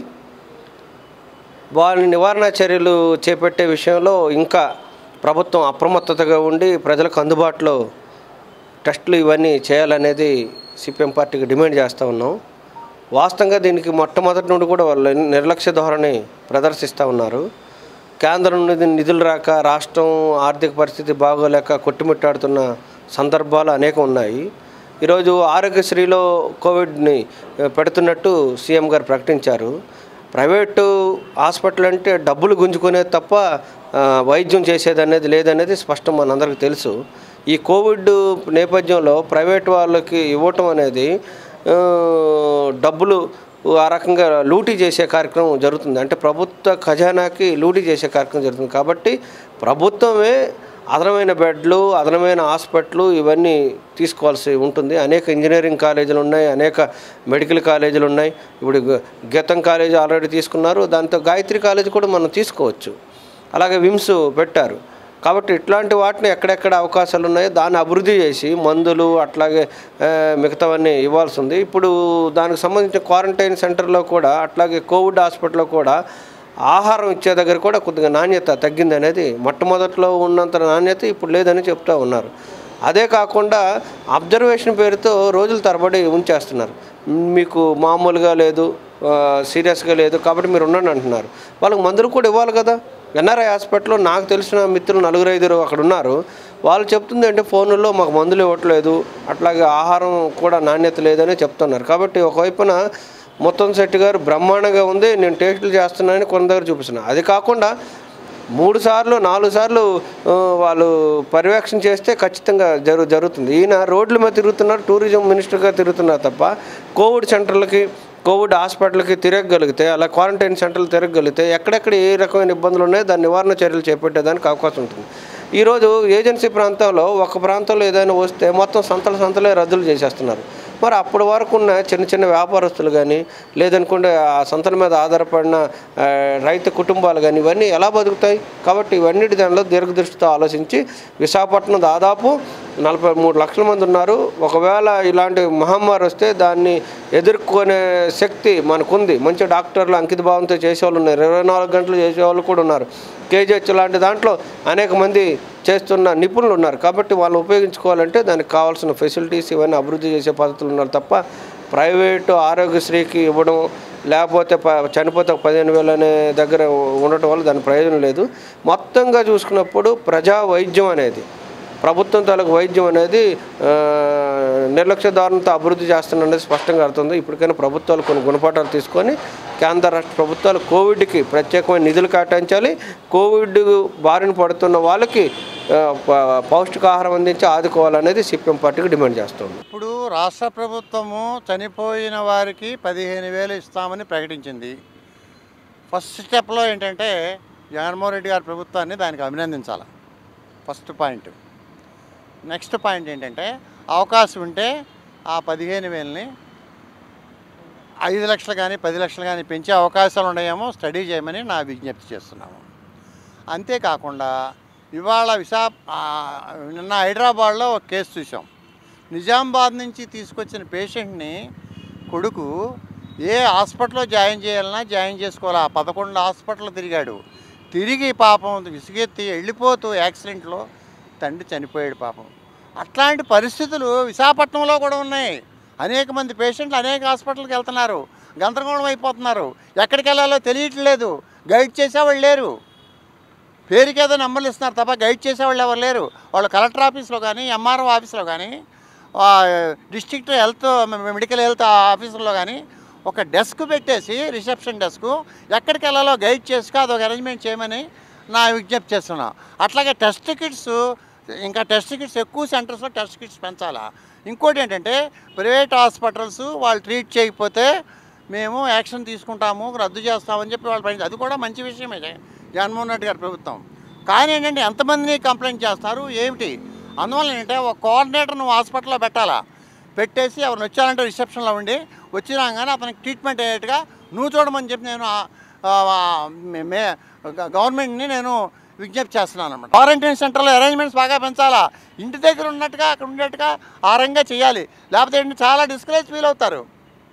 వారి నివారణ చర్యలు చేపట్టే విషయంలో ఇంకా ప్రభుత్వం అప్రమత్తతగా ఉండి ప్రజలకు అందుబాటులో టెస్టులు ఇవన్నీ చేయాలనేది సిపిఎం పార్టీకి డిమాండ్ చేస్తూ ఉన్నాం వాస్తవంగా దీనికి మొట్టమొదటి నుండి కూడా వాళ్ళు నిర్లక్ష్య ధోరణి ప్రదర్శిస్తూ ఉన్నారు కేంద్రం నుండి నిధులు రాక రాష్ట్రం ఆర్థిక పరిస్థితి బాగోలేక కొట్టుమిట్టాడుతున్న సందర్భాలు అనేకం ఉన్నాయి ఈరోజు ఆరోగ్యశ్రీలో కోవిడ్ని ఆ, పెడుతున్నట్టు సీఎం గారు ప్రకటించారు ప్రైవేటు హాస్పిటల్ అంటే డబ్బులు గుంజుకునేది తప్ప ఆ, వైద్యం చేసేది అనేది లేదనేది స్పష్టం మనందరికీ తెలుసు ఈ కోవిడ్ నేపథ్యంలో ప్రైవేట్ వాళ్ళకి ఇవ్వటం అనేది ఆ, డబ్బులు ఆ రకంగా లూటీ చేసే కార్యక్రమం జరుగుతుంది అంటే ప్రభుత్వ ఖజానాకి లూటీ చేసే కార్యక్రమం జరుగుతుంది కాబట్టి ప్రభుత్వమే అదనమైన బెడ్లు అదనమైన హాస్పిటల్ ఇవన్నీ తీసుకోవాల్సి ఉంటుంది అనేక ఇంజనీరింగ్ కాలేజీలు ఉన్నాయి అనేక మెడికల్ కాలేజీలు ఉన్నాయి ఇప్పుడు గ- గీతం కాలేజీ ఆల్రెడీ తీసుకున్నారు దాంతో గాయత్రి కాలేజీ కూడా మనం తీసుకోవచ్చు అలాగే విమ్స్ పెట్టారు కాబట్టి ఇట్లాంటి వాటిని ఎక్కడెక్కడ అవకాశాలు ఉన్నాయో దాన్ని అభివృద్ధి చేసి మందులు అట్లాగే ఆ, మిగతావన్నీ ఇవ్వాల్సి ఉంది ఇప్పుడు దానికి సంబంధించిన క్వారంటైన్ సెంటర్లో కూడా అట్లాగే కోవిడ్ హాస్పిటల్లో కూడా ఆహారం ఇచ్చే దగ్గర కూడా కొద్దిగా నాణ్యత తగ్గింది అనేది మొట్టమొదట్లో ఉన్నంత నాణ్యత ఇప్పుడు లేదని చెప్తూ ఉన్నారు అదే కాకుండా అబ్జర్వేషన్ పేరుతో రోజుల తరబడి ఉంచేస్తున్నారు మీకు మామూలుగా లేదు ఆ, సీరియస్గా లేదు కాబట్టి మీరు ఉండండి అంటున్నారు వాళ్ళకి మందులు కూడా ఇవ్వాలి కదా ఎన్ఆర్ఐ హాస్పిటల్లో నాకు తెలిసిన మిత్రులు నలుగురు ఐదుగురు అక్కడ ఉన్నారు వాళ్ళు చెప్తుంది అంటే ఫోన్లలో మాకు మందులు ఇవ్వట్లేదు అట్లాగే ఆహారం కూడా నాణ్యత లేదని చెప్తున్నారు కాబట్టి ఒకవైపున మొత్తం సెట్ గారు బ్రహ్మాండంగా ఉంది నేను టేస్టులు చేస్తున్నానని కొంత దగ్గర చూపిస్తున్నాను అది కాకుండా మూడు సార్లు నాలుగు సార్లు ఆ, వాళ్ళు పర్యవేక్షణ చేస్తే ఖచ్చితంగా జరు జరుగుతుంది ఈయన రోడ్ల మీద తిరుగుతున్నారు టూరిజం మినిస్టర్గా తిరుగుతున్నారు తప్ప కోవిడ్ సెంటర్లకి కోవిడ్ హాస్పిటల్కి తిరగగలిగితే అలా క్వారంటైన్ సెంటర్లు తిరగగలిగితే ఎక్కడెక్కడ ఏ రకమైన ఇబ్బందులు ఉన్నాయో దాని నివారణ చర్యలు చేపట్టేదానికి అవకాశం ఉంటుంది ఈరోజు ఏజెన్సీ ప్రాంతంలో ఒక ప్రాంతంలో ఏదైనా వస్తే మొత్తం సంతల సంతలే రద్దులు చేసేస్తున్నారు మరి అప్పటి వరకు ఉన్న చిన్న చిన్న వ్యాపారస్తులు కానీ లేదనుకుంటే ఆ సంతల మీద ఆధారపడిన ఆ, రైతు కుటుంబాలు కానీ ఇవన్నీ ఎలా బతుకుతాయి కాబట్టి ఇవన్నిటి దానిలో దీర్ఘదృష్టితో ఆలోచించి విశాఖపట్నం దాదాపు నలభై మూడు లక్షల మంది ఉన్నారు ఒకవేళ ఇలాంటి మహమ్మారి వస్తే దాన్ని ఎదుర్కొనే శక్తి మనకుంది మంచి డాక్టర్లు అంకిత భావంతో చేసేవాళ్ళు ఉన్నారు ఇరవై నాలుగు గంటలు చేసేవాళ్ళు కూడా ఉన్నారు కేజీహెచ్ లాంటి దాంట్లో అనేక మంది చేస్తున్న నిపుణులు ఉన్నారు కాబట్టి వాళ్ళు ఉపయోగించుకోవాలంటే దానికి కావాల్సిన ఫెసిలిటీస్ ఇవన్నీ అభివృద్ధి చేసే పద్ధతులు ఉన్నారు తప్ప ప్రైవేటు ఆరోగ్యశ్రీకి ఇవ్వడం లేకపోతే ప చనిపోతే ఒక పదిహేను వేలు అనే దగ్గర ఉండటం వల్ల దాని ప్రయోజనం లేదు మొత్తంగా చూసుకున్నప్పుడు ప్రజా వైద్యం అనేది ప్రభుత్వం తాలూకు వైద్యం అనేది ఆ, నిర్లక్ష్య ధోరణితో అభివృద్ధి చేస్తున్నది స్పష్టంగా అర్థం ఇప్పటికైనా ప్రభుత్వాలు కొన్ని గుణపాఠాలు తీసుకొని కేంద్ర రాష్ట్ర ప్రభుత్వాలు కోవిడ్కి ప్రత్యేకమైన నిధులు కేటాయించాలి కోవిడ్ బారిన పడుతున్న వాళ్ళకి ఆ, ప- పౌష్టికాహారం అందించి ఆదుకోవాలనేది సిపిఎం పార్టీకి డిమాండ్ చేస్తుంది ఇప్పుడు రాష్ట్ర ప్రభుత్వము చనిపోయిన వారికి పదిహేను వేలు ఇస్తామని ప్రకటించింది ఫస్ట్ స్టెప్లో ఏంటంటే జగన్మోహన్ రెడ్డి గారి ప్రభుత్వాన్ని దానికి అభినందించాలి ఫస్ట్ పాయింట్ నెక్స్ట్ పాయింట్ ఏంటంటే అవకాశం ఉంటే ఆ పదిహేను వేలని ఐదు లక్షలు కానీ పది లక్షలు కానీ పెంచే అవకాశాలు ఉన్నాయేమో స్టడీ చేయమని నా విజ్ఞప్తి చేస్తున్నాము అంతేకాకుండా ఇవాళ విశా ఆ, నిన్న హైదరాబాద్లో ఒక కేసు చూసాం నిజామాబాద్ నుంచి తీసుకొచ్చిన పేషెంట్ని కొడుకు ఏ హాస్పిటల్లో జాయిన్ చేయాలన్నా జాయిన్ చేసుకోవాలా పదకొండు హాస్పిటల్ తిరిగాడు తిరిగి పాపం విసుగెత్తి వెళ్ళిపోతూ యాక్సిడెంట్లో తండ్రి చనిపోయాడు పాపం అట్లాంటి పరిస్థితులు విశాఖపట్నంలో కూడా ఉన్నాయి అనేక మంది పేషెంట్లు అనేక హాస్పిటల్కి వెళ్తున్నారు గందరగోళం అయిపోతున్నారు ఎక్కడికి వెళ్ళాలో తెలియట్లేదు గైడ్ చేసేవాళ్ళు లేరు పేరుకేదో నెంబర్లు ఇస్తున్నారు తప్ప గైడ్ చేసేవాళ్ళు ఎవరు లేరు వాళ్ళు కలెక్టర్ ఆఫీస్లో కానీ ఎంఆర్ఓ ఆఫీస్లో కానీ డిస్ట్రిక్ట్ హెల్త్ మెడికల్ హెల్త్ ఆఫీసుల్లో కానీ ఒక డెస్క్ పెట్టేసి రిసెప్షన్ డెస్క్ ఎక్కడికి వెళ్ళాలో గైడ్ చేసుకు అదొక అరేంజ్మెంట్ చేయమని నా విజ్ఞప్తి చేస్తున్నా అట్లాగే టెస్ట్ కిట్స్ ఇంకా టెస్ట్ కిట్స్ ఎక్కువ సెంటర్స్లో టెస్ట్ కిట్స్ పెంచాలా ఇంకోటి ఏంటంటే ప్రైవేట్ హాస్పిటల్స్ వాళ్ళు ట్రీట్ చేయకపోతే మేము యాక్షన్ తీసుకుంటాము రద్దు చేస్తామని చెప్పి వాళ్ళు పని అది కూడా మంచి విషయమే జగన్- జగన్మోహన్ రెడ్డి గారి ప్రభుత్వం కానీ ఏంటంటే ఎంతమందిని కంప్లైంట్ చేస్తారు ఏమిటి అందువల్ల ఏంటంటే ఒక కోఆర్డినేటర్ నువ్వు హాస్పిటల్లో పెట్టాలా పెట్టేసి ఎవరిని వచ్చారంటే రిసెప్షన్లో ఉండి వచ్చినా కానీ అతనికి ట్రీట్మెంట్ అయ్యేట్టుగా నువ్వు చూడమని చెప్పి నేను ఆ- ఆ- మే- మే గవర్నమెంట్ని నేను విజ్ఞప్తి చేస్తున్నాను అనమాట క్వారంటైన్ సెంటర్లో అరేంజ్మెంట్స్ బాగా పెంచాలా ఇంటి దగ్గర ఉన్నట్టుగా అక్కడ ఉండేట్టుగా ఆ రంగా చేయాలి లేకపోతే ఏంటి చాలా డిస్కరేజ్ ఫీల్ అవుతారు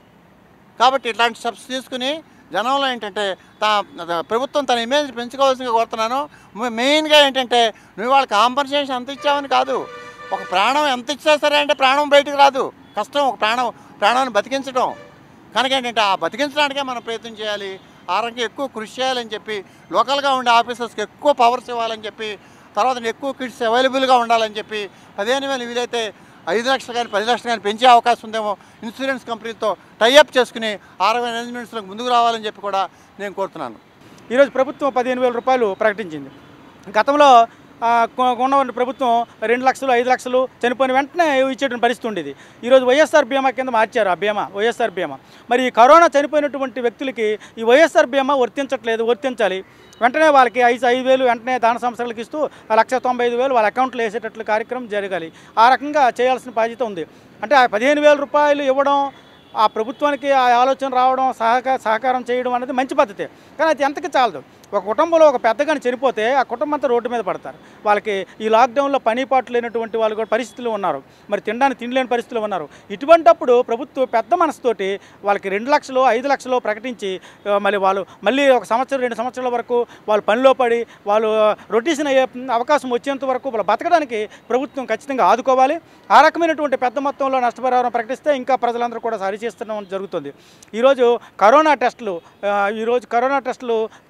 కాబట్టి ఇట్లాంటి స్టెప్స్ తీసుకుని జనంలో ఏంటంటే తా త- ప్రభుత్వం తన ఇమేజ్ పెంచుకోవాల్సిందిగా కోరుతున్నాను మె- మెయిన్గా ఏంటంటే నువ్వు వాళ్ళకి కాంపన్సేషన్ ఎంత ఇచ్చావని కాదు ఒక ప్రాణం ఎంత ఇచ్చినా సరే అంటే ప్రాణం బయటకు రాదు కష్టం ఒక ప్రాణం ప్రాణాన్ని బతికించడం కనుక ఏంటంటే ఆ బతికించడానికే మనం ప్రయత్నం చేయాలి ఆ రంగం ఎక్కువ కృషి చేయాలని చెప్పి లోకల్గా ఉండే ఆఫీసర్స్కి ఎక్కువ పవర్స్ ఇవ్వాలని చెప్పి తర్వాత ఎక్కువ కిట్స్ అవైలబుల్గా ఉండాలని చెప్పి పదిహేను వేలు వీలైతే ఐదు లక్షలు కానీ పది లక్షలు కానీ పెంచే అవకాశం ఉందేమో ఇన్సూరెన్స్ కంపెనీతో టైఅప్ చేసుకుని ఆరోగ్య అరేంజ్మెంట్స్లో ముందుకు రావాలని చెప్పి కూడా నేను కోరుతున్నాను ఈరోజు ప్రభుత్వం పదిహేను వేల రూపాయలు ప్రకటించింది గతంలో ఆ, కొ- ఉన్నటువంటి ప్రభుత్వం రెండు లక్షలు ఐదు లక్షలు చనిపోయిన వెంటనే ఇచ్చేటువంటి పరిస్థితి ఉండేది ఈరోజు వైఎస్ఆర్ బీమా కింద మార్చారు ఆ బీమా వైఎస్ఆర్ బీమా మరి ఈ కరోనా చనిపోయినటువంటి వ్యక్తులకి ఈ వైఎస్ఆర్ బీమా వర్తించట్లేదు వర్తించాలి వెంటనే వాళ్ళకి ఐదు ఐదు వేలు వెంటనే దాన సంస్థలకు ఇస్తూ ఆ లక్ష తొంభై ఐదు వేలు వాళ్ళ అకౌంట్లో వేసేటట్లు కార్యక్రమం జరగాలి ఆ రకంగా చేయాల్సిన బాధ్యత ఉంది అంటే ఆ పదిహేను వేల రూపాయలు ఇవ్వడం ఆ ప్రభుత్వానికి ఆ ఆలోచన రావడం సహక సహకారం చేయడం అనేది మంచి పద్ధతే కానీ అది ఎంతకి చాలదు ఒక కుటుంబంలో ఒక పెద్దగాని చనిపోతే ఆ కుటుంబం అంతా రోడ్డు మీద పడతారు వాళ్ళకి ఈ లాక్డౌన్లో పని పాటు లేనటువంటి వాళ్ళు కూడా పరిస్థితులు ఉన్నారు మరి తినడానికి తిండి లేని పరిస్థితులు ఉన్నారు ఇటువంటప్పుడు ప్రభుత్వం పెద్ద మనసుతోటి వాళ్ళకి రెండు లక్షలు ఐదు లక్షలు ప్రకటించి ఆ, మళ్ళీ వాళ్ళు మళ్ళీ ఒక సంవత్సరం రెండు సంవత్సరాల వరకు వాళ్ళు పనిలో పడి వాళ్ళు రొటేషన్ అయ్యే అవకాశం వచ్చేంత వరకు వాళ్ళు బతకడానికి ప్రభుత్వం ఖచ్చితంగా ఆదుకోవాలి ఆ రకమైనటువంటి పెద్ద మొత్తంలో నష్టపరిహారం ప్రకటిస్తే ఇంకా ప్రజలందరూ కూడా సరిచేస్తడం జరుగుతుంది ఈరోజు కరోనా టెస్టులు ఆ, ఈరోజు కరోనా టెస్టులు చేయడం లేదు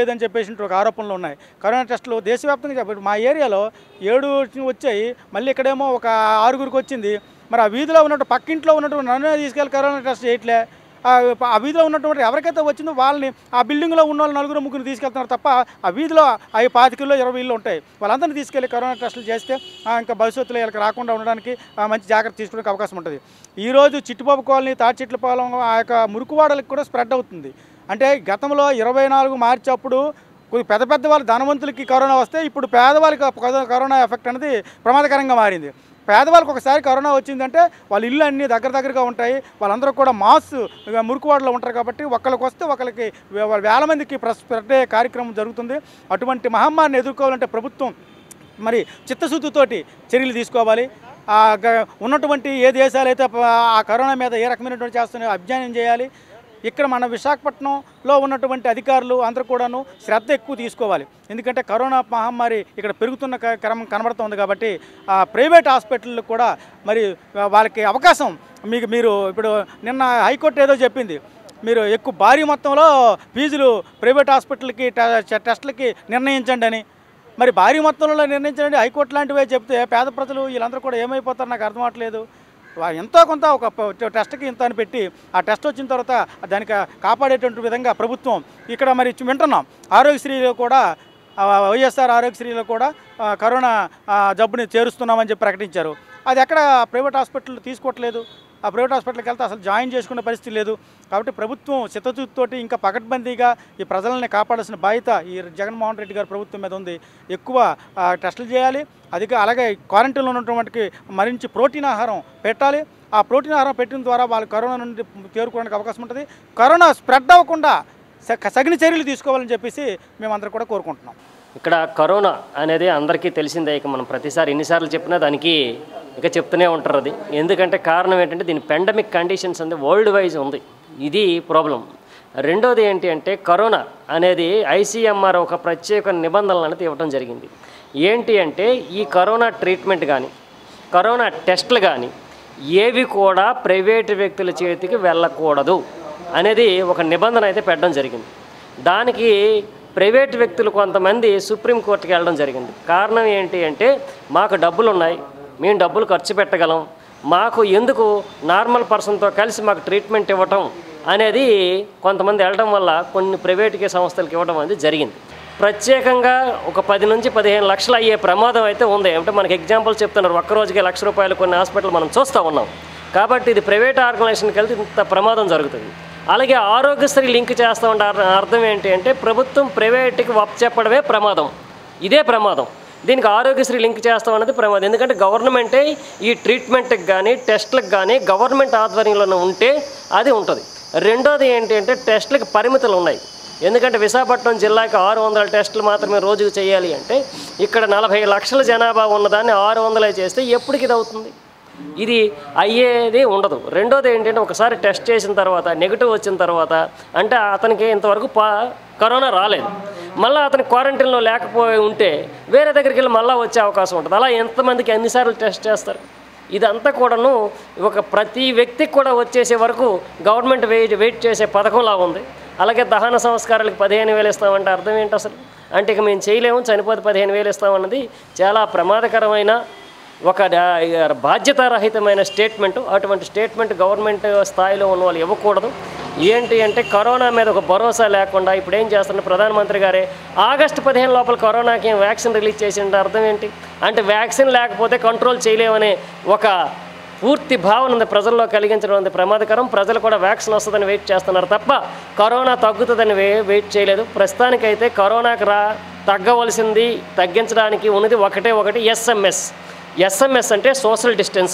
లేదని చెప్పేసి ఒక ఆరోపణలు ఉన్నాయి కరోనా టెస్టులు దేశవ్యాప్తంగా చెప్ప- మా ఏరియాలో ఏడు వచ్చాయి మళ్ళీ ఇక్కడేమో ఒక ఆరుగురికి వచ్చింది మరి ఆ వీధిలో ఉన్నట్టు పక్కింట్లో ఉన్నటువంటి నన్ను తీసుకెళ్ళి కరోనా టెస్ట్ చేయట్లే ఆ ఆ వీధిలో ఉన్నటువంటి ఎవరికైతే వచ్చిందో వాళ్ళని ఆ బిల్డింగ్లో ఉన్న వాళ్ళు నలుగురు ముగ్గురు తీసుకెళ్తున్నారు తప్ప ఆ వీధిలో అవి పాతికల్లో ఇరవై ఇళ్ళు ఉంటాయి వాళ్ళందరినీ తీసుకెళ్ళి కరోనా టెస్టులు చేస్తే ఆ, ఇంకా భవిష్యత్తులో వీళ్ళకి రాకుండా ఉండడానికి ఆ, మంచి జాగ్రత్త తీసుకోవడానికి అవకాశం ఉంటుంది ఈరోజు చిట్టుబాబు కాలనీ తాటి చెట్ల పాలెం ఆ యొక్క మురుకువాడలకు కూడా స్ప్రెడ్ అవుతుంది అంటే గతంలో ఇరవై నాలుగు మార్చి అప్పుడు కొద్ది పెద్ద పెద్ద వాళ్ళ ధనవంతులకి కరోనా వస్తే ఇప్పుడు పేదవాళ్ళకి ఆ కరో- కరోనా ఎఫెక్ట్ అనేది ప్రమాదకరంగా మారింది పేదవాళ్ళకి ఒకసారి కరోనా వచ్చిందంటే వాళ్ళ ఇల్లు అన్నీ దగ్గర దగ్గరగా ఉంటాయి వాళ్ళందరూ కూడా మాస్ ఇక మురుకువాడలో ఉంటారు కాబట్టి ఒకరికి వస్తే ఒకరికి వే- వేల మందికి ప్ర- స్ప్రెడ్ అయ్యే కార్యక్రమం జరుగుతుంది అటువంటి మహమ్మారిని ఎదుర్కోవాలంటే ప్రభుత్వం మరి చిత్తశుద్ధితోటి చర్యలు తీసుకోవాలి ఆ గ- ఉన్నటువంటి ఏ దేశాలు అయితే ప- ఆ కరోనా మీద ఏ రకమైనటువంటి చేస్తున్నాయో అధ్యయనం చేయాలి ఇక్కడ మన విశాఖపట్నంలో ఉన్నటువంటి అధికారులు అందరూ కూడాను శ్రద్ధ ఎక్కువ తీసుకోవాలి ఎందుకంటే కరోనా మహమ్మారి ఇక్కడ పెరుగుతున్న క- క్రమం కనబడుతుంది కాబట్టి ఆ ప్రైవేట్ హాస్పిటల్ కూడా మరి వాళ్ళకి అవకాశం మీకు మీరు ఇప్పుడు నిన్న హైకోర్టు ఏదో చెప్పింది మీరు ఎక్కువ భారీ మొత్తంలో ఫీజులు ప్రైవేట్ హాస్పిటల్కి టె- టెస్టులకి నిర్ణయించండి అని మరి భారీ మొత్తంలో నిర్ణయించండి హైకోర్టు లాంటివే చెప్తే పేద ప్రజలు వీళ్ళందరూ కూడా ఏమైపోతారు నాకు అర్థం అవ్వట్లేదు వా- ఎంతో కొంత ఒక ప- టెస్ట్కి ఇంత అని పెట్టి ఆ టెస్ట్ వచ్చిన తర్వాత దానికి కాపాడేటువంటి విధంగా ప్రభుత్వం ఇక్కడ మరి చు- వింటున్నాం ఆరోగ్యశ్రీలో కూడా ఆ, వైఎస్ఆర్ ఆరోగ్యశ్రీలో కూడా ఆ, కరోనా ఆ, జబ్బుని చేరుస్తున్నామని చెప్పి ప్రకటించారు అది ఎక్కడ ప్రైవేట్ హాస్పిటల్ తీసుకోవట్లేదు ఆ ప్రైవేట్ హాస్పిటల్కి వెళ్తే అసలు జాయిన్ చేసుకునే పరిస్థితి లేదు కాబట్టి ప్రభుత్వం చిత్తశుద్ధితోటి ఇంకా పకడ్బందీగా ఈ ప్రజలని కాపాడాల్సిన బాధ్యత ఈ జగన్మోహన్ రెడ్డి గారి ప్రభుత్వం మీద ఉంది ఎక్కువ ఆ, టెస్టులు చేయాలి అదిగా అలాగే క్వారంటైన్లో ఉన్నటువంటి మరించి ప్రోటీన్ ఆహారం పెట్టాలి ఆ ప్రోటీన్ ఆహారం పెట్టిన ద్వారా వాళ్ళు కరోనా నుండి తేరుకోవడానికి అవకాశం ఉంటుంది కరోనా స్ప్రెడ్ అవ్వకుండా స- సగిన చర్యలు తీసుకోవాలని చెప్పేసి మేమందరం కూడా కోరుకుంటున్నాం ఇక్కడ కరోనా అనేది అందరికీ తెలిసిందే ఇక మనం ప్రతిసారి ఎన్నిసార్లు చెప్పినా దానికి ఇక చెప్తూనే ఉంటారు అది ఎందుకంటే కారణం ఏంటంటే దీని పెండమిక్ కండిషన్స్ అనేది వరల్డ్ వైజ్ ఉంది ఇది ప్రాబ్లం రెండోది ఏంటి అంటే కరోనా అనేది ఐసీఎంఆర్ ఒక ప్రత్యేక నిబంధనలు అనేది ఇవ్వడం జరిగింది ఏంటి అంటే ఈ కరోనా ట్రీట్మెంట్ కానీ కరోనా టెస్టులు కానీ ఏవి కూడా ప్రైవేటు వ్యక్తుల చేతికి వెళ్ళకూడదు అనేది ఒక నిబంధన అయితే పెట్టడం జరిగింది దానికి ప్రైవేట్ వ్యక్తులు కొంతమంది సుప్రీంకోర్టుకి వెళ్ళడం జరిగింది కారణం ఏంటి అంటే మాకు డబ్బులు ఉన్నాయి మేము డబ్బులు ఖర్చు పెట్టగలం మాకు ఎందుకు నార్మల్ పర్సన్తో కలిసి మాకు ట్రీట్మెంట్ ఇవ్వటం అనేది కొంతమంది వెళ్ళడం వల్ల కొన్ని ప్రైవేట్కి సంస్థలకు ఇవ్వడం అనేది జరిగింది ప్రత్యేకంగా ఒక పది నుంచి పదిహేను లక్షలు అయ్యే ప్రమాదం అయితే ఉంది అంటే మనకి ఎగ్జాంపుల్ చెప్తున్నారు ఒక్క రోజుకి లక్ష రూపాయలు కొన్ని హాస్పిటల్ మనం చూస్తూ ఉన్నాం కాబట్టి ఇది ప్రైవేట్ ఆర్గనైజేషన్కి వెళ్తే ఇంత ప్రమాదం జరుగుతుంది అలాగే ఆరోగ్యశ్రీ లింక్ చేస్తూ ఉంటే అర్థం- అర్థం ఏంటి అంటే ప్రభుత్వం ప్రైవేట్కి వప్ చెప్పడమే ప్రమాదం ఇదే ప్రమాదం దీనికి ఆరోగ్యశ్రీ లింక్ చేస్తాం అనేది ప్రమాదం ఎందుకంటే గవర్నమెంటే ఈ ట్రీట్మెంట్కి కానీ టెస్ట్లకు కానీ గవర్నమెంట్ ఆధ్వర్యంలో ఉంటే అది ఉంటుంది రెండోది ఏంటి అంటే టెస్ట్లకు పరిమితులు ఉన్నాయి ఎందుకంటే విశాఖపట్నం జిల్లాకి ఆరు వందల టెస్టులు మాత్రమే రోజుకు చేయాలి అంటే ఇక్కడ నలభై లక్షల జనాభా ఉన్నదాన్ని ఆరు వందలే చేస్తే ఎప్పటికి ఇది అవుతుంది ఇది అయ్యేది ఉండదు రెండోది ఏంటంటే ఒకసారి టెస్ట్ చేసిన తర్వాత నెగిటివ్ వచ్చిన తర్వాత అంటే అతనికి ఇంతవరకు పా కరోనా రాలేదు మళ్ళీ అతని క్వారంటైన్లో లేకపోయి ఉంటే వేరే దగ్గరికి వెళ్ళి మళ్ళీ వచ్చే అవకాశం ఉంటుంది అలా ఎంతమందికి ఎన్నిసార్లు టెస్ట్ చేస్తారు ఇదంతా కూడాను ఒక ప్రతి వ్యక్తికి కూడా వచ్చేసే వరకు గవర్నమెంట్ వెయిట్ వెయిట్ చేసే పథకంలా ఉంది అలాగే దహన సంస్కారాలకు పదిహేను వేలు ఇస్తామంటే అర్థం ఏంటి అసలు అంటే ఇక మేము చేయలేము చనిపోతే పదిహేను వేలు ఇస్తామన్నది చాలా ప్రమాదకరమైన ఒక డా- బాధ్యతారహితమైన స్టేట్మెంట్ అటువంటి స్టేట్మెంట్ గవర్నమెంట్ స్థాయిలో ఉన్న వాళ్ళు ఇవ్వకూడదు ఏంటి అంటే కరోనా మీద ఒక భరోసా లేకుండా ఇప్పుడు ఏం చేస్తున్నారు ప్రధానమంత్రి గారే ఆగస్టు పదిహేను లోపల కరోనాకి వ్యాక్సిన్ రిలీజ్ చేసిండే అర్థం ఏంటి అంటే వ్యాక్సిన్ లేకపోతే కంట్రోల్ చేయలేమనే ఒక పూర్తి భావన ఉంది ప్రజల్లో కలిగించడం ఉంది ప్రమాదకరం ప్రజలు కూడా వ్యాక్సిన్ వస్తుందని వెయిట్ చేస్తున్నారు తప్ప కరోనా తగ్గుతుందని వే వెయిట్ చేయలేదు ప్రస్తుతానికైతే కరోనాకి రా తగ్గవలసింది తగ్గించడానికి ఉన్నది ఒకటే ఒకటి ఎస్ఎంఎస్ ఎస్ఎంఎస్ అంటే సోషల్ డిస్టెన్స్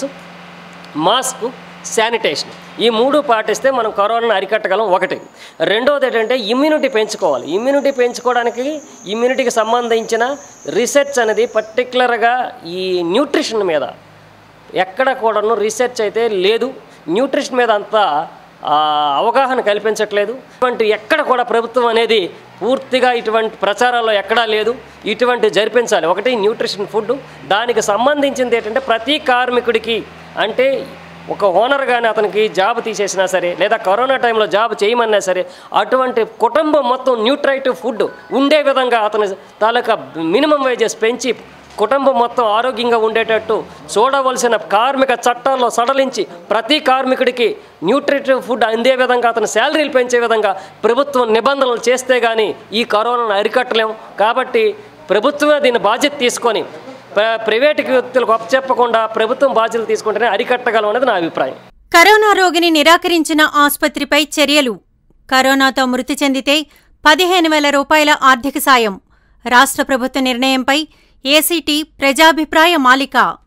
మాస్క్ శానిటేషన్ ఈ మూడు పాటిస్తే మనం కరోనాను అరికట్టగలం ఒకటి రెండోది ఏంటంటే ఇమ్యూనిటీ పెంచుకోవాలి ఇమ్యూనిటీ పెంచుకోవడానికి ఇమ్యూనిటీకి సంబంధించిన రీసెర్చ్ అనేది పర్టికులర్గా ఈ న్యూట్రిషన్ మీద ఎక్కడ కూడాను రీసెర్చ్ అయితే లేదు న్యూట్రిషన్ మీద అంత ఆ, అవగాహన కల్పించట్లేదు ఇటువంటి ఎక్కడ కూడా ప్రభుత్వం అనేది పూర్తిగా ఇటువంటి ప్రచారాల్లో ఎక్కడా లేదు ఇటువంటి జరిపించాలి ఒకటి న్యూట్రిషన్ ఫుడ్ దానికి సంబంధించింది ఏంటంటే ప్రతి కార్మికుడికి అంటే ఒక ఓనర్ కానీ అతనికి జాబ్ తీసేసినా సరే లేదా కరోనా టైంలో జాబ్ చేయమన్నా సరే అటువంటి కుటుంబం మొత్తం న్యూట్రైటివ్ ఫుడ్ ఉండే విధంగా అతని తాలూకా మినిమం వేజెస్ పెంచి కుటుంబం మొత్తం ఆరోగ్యంగా ఉండేటట్టు చూడవలసిన కార్మిక చట్టాల్లో సడలించి ప్రతి కార్మికుడికి న్యూట్రిటివ్ ఫుడ్ అందే విధంగా అతని శాలరీలు పెంచే విధంగా ప్రభుత్వం నిబంధనలు చేస్తే కానీ ఈ కరోనాను అరికట్టలేం కాబట్టి ప్రభుత్వమే దీన్ని బాధ్యత తీసుకొని ప్ర- ప్రైవేటు వ్యక్తులకు అప్పచెప్పకుండా ప్రభుత్వం బాధ్యతలు తీసుకుంటేనే అరికట్టగలం అనేది నా అభిప్రాయం కరోనా రోగిని నిరాకరించిన ఆస్పత్రిపై చర్యలు కరోనాతో మృతి చెందితే పదిహేను వేల రూపాయల ఆర్థిక సాయం రాష్ట్ర ప్రభుత్వ నిర్ణయంపై ఏసీటీ ప్రజాభిప్రాయ మాలిక